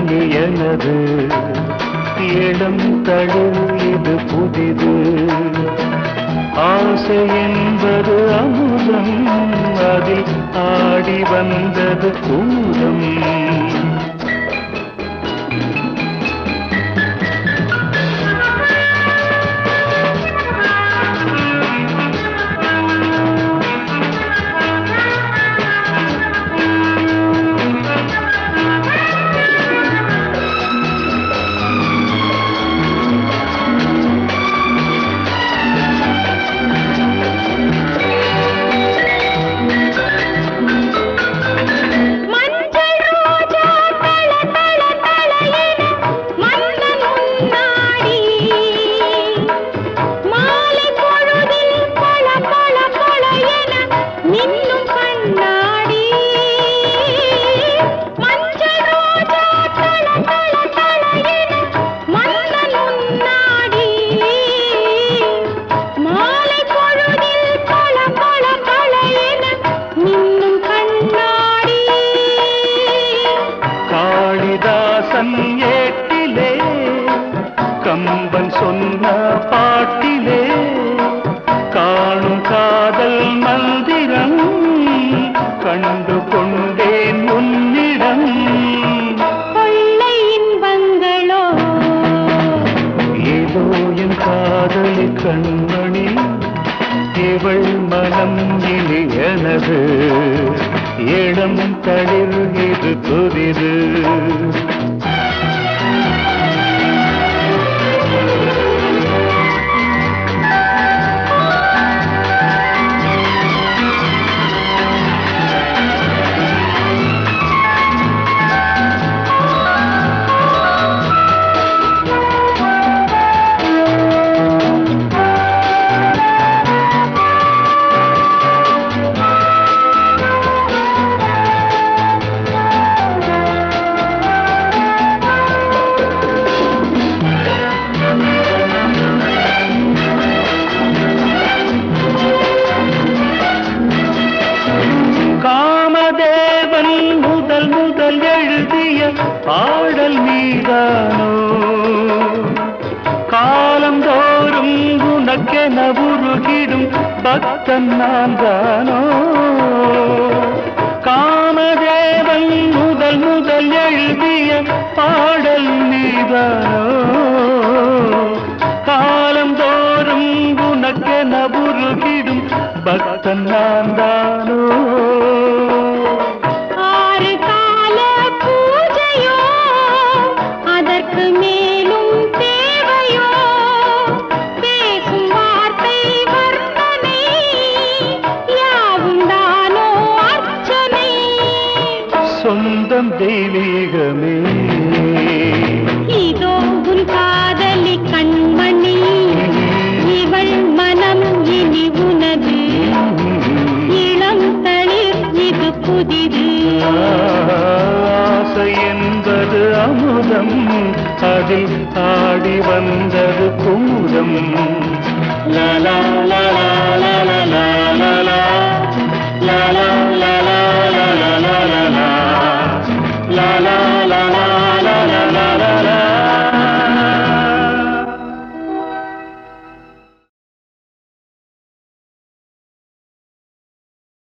இனி எனது இளம் தளிர் இது புதிது ஆசை என்பது அமுதம் அதில் ஆடி வந்தது கூதம் மஞ்சள் ரோஜா தள தள தள என மன்னன் முன்னாடி மாலை பொழுதில் பள பள பள என மின்னும் கண்ணாடி மஞ்சள் ரோஜா தள தள தள என மன்னன் முன்னாடி மாலை பொழுதில் பள பள பள என மின்னும் கண்ணாடி காளிதாசன் ஏட்டிலே கம்பன் சொன்ன பாட்டிலே காணும் காதல் மந்திரம் கண்டு கொண்டேன் உன்னிடம் கொள்ளை இன்பங்களோ ஏதோ என் காதலி கண்மணி இவள் மனம் இனி எனது இளம் தளிர் இது புதிது காமதேவன் முதல் முதல் எழுதிய பாடல் மீதானோ காலந்தோறும் உனக்கென உருகிடும் பக்தன் நான் தானோ காமதேவன் முதல் முதல் எழுதிய பாடல் மீதானோ காலந்தோறும் உனக்கென உருகிடும் பக்தன் நான் தானோ ஆறு கால பூஜையோ அதற்கு மேலும் தேவையோ பேசும் வார்த்தை வர்ணனை யாவும் தானோ அர்ச்சனை சொந்தம் தெய்வீகமே இதோ உன் காதலி கண்மணி இவள் மனம் இனி உனது இளம் தளிர் இது புதிது ஆசை என்பது அமுதம் அதில் ஆடி வந்தது குமுதம் லா